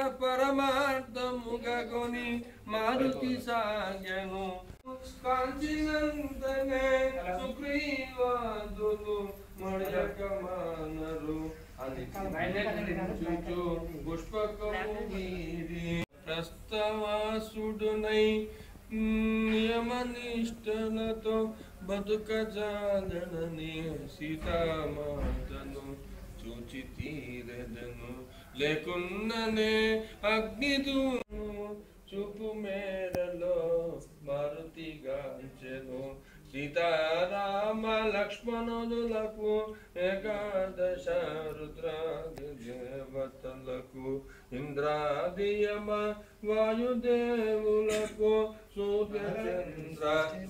పరమార్థముగని మారుతి సాగను కాంచినంతనే సుగ్రీవాదులు మడయక మానరు అని చూచు పుష్పకము వీరి ప్రస్తవాసుడునై నియమనిష్టలతో బతుకజాలనని సీతామాతను చూచి తీరదను లేకున్ననే అగ్నిదూను చూపు మేరలో మారుతిగాంచెను సీతారామ లక్ష్మణులకు ఏకాదశ రుద్రాది దేవతలకు ఇంద్రాదియమ వాయుదేవులకు సూర్యచంద్ర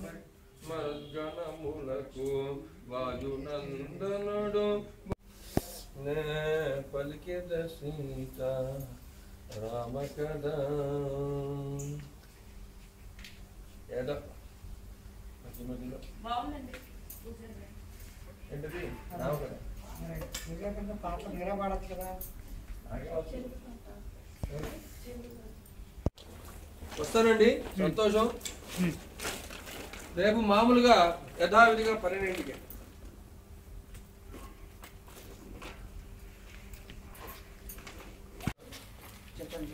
మర్గణములకు వాయునందనుడు నే పలికిద సీత రామ కదా ఏదో మధ్య మధ్యలో బాగుందండి ఏంటది రావు కదా నిజంగా పాప నిలబడచ్చు కదా వస్తానండి సంతోషం రేపు మామూలుగా యథావిధిగా పన్నెండింటికి చెప్పండి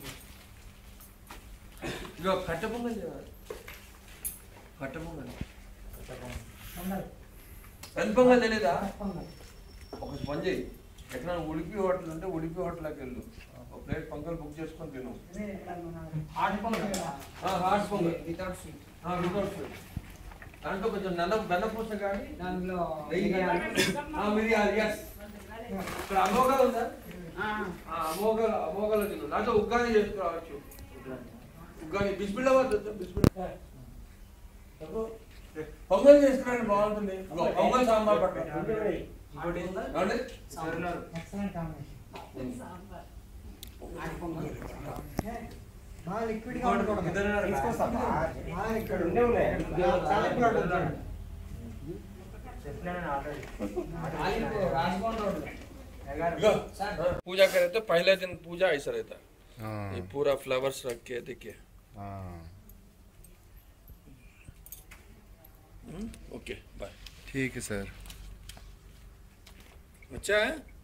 ఇక కట్ట పొంగల్ చేయాలి కట్ట పొంగల్ ఉన్నారు. పెద్ద పొంగల్ తెలీదా తప్పకుండా. ఒక పని చేయి ఎక్కడ ఉడిపి హోటల్ అంటే ఉడిపి హోటల్కి వెళ్ళు ఒక ప్లేట్ పొంగల్ బుక్ చేసుకొని తిను ఇదే ఇక్కడ మన hot pongal hot pongal without sweet without sweet దాంట్లో కొంచెం నల్ల బెన్నపూస కానీ దానిలో నెయ్యి బిర్యానీ. ఆ, మిరియాలు ఎస్ ఇక్కడ అమోఘాలు ఉందా ఆ, ఆ, అమోఘాలు అమోఘాలు తిను దాంట్లో ఉగ్గాని చేసుకురావచ్చు ఉగ్గాని బిస్మిల్లాబాద్ వద్దా? బిస్మిల్లా చెప్పు. పొంగల్ చేసుకురండి బాగుంటుంది ఇదిగో, పొంగల్ సాంబార్ పట్టు ఏమండి? excellent combination. ఆటి పొంగల్. బాగా లిక్విడ్ గా ఉండకూడదు. బాగా liquid ఉండేవులే. చాలా liquid ఉంటుంది. ఆలిపు, రాజభవన్ రోడ్డు. इगो, पूजा करे तो पहले दिन पूजा ऐसा रहता हाँ ये पूरा फ्लावर्स रख के देखिए हाँ ओके बाय ठीक है सर अच्छा है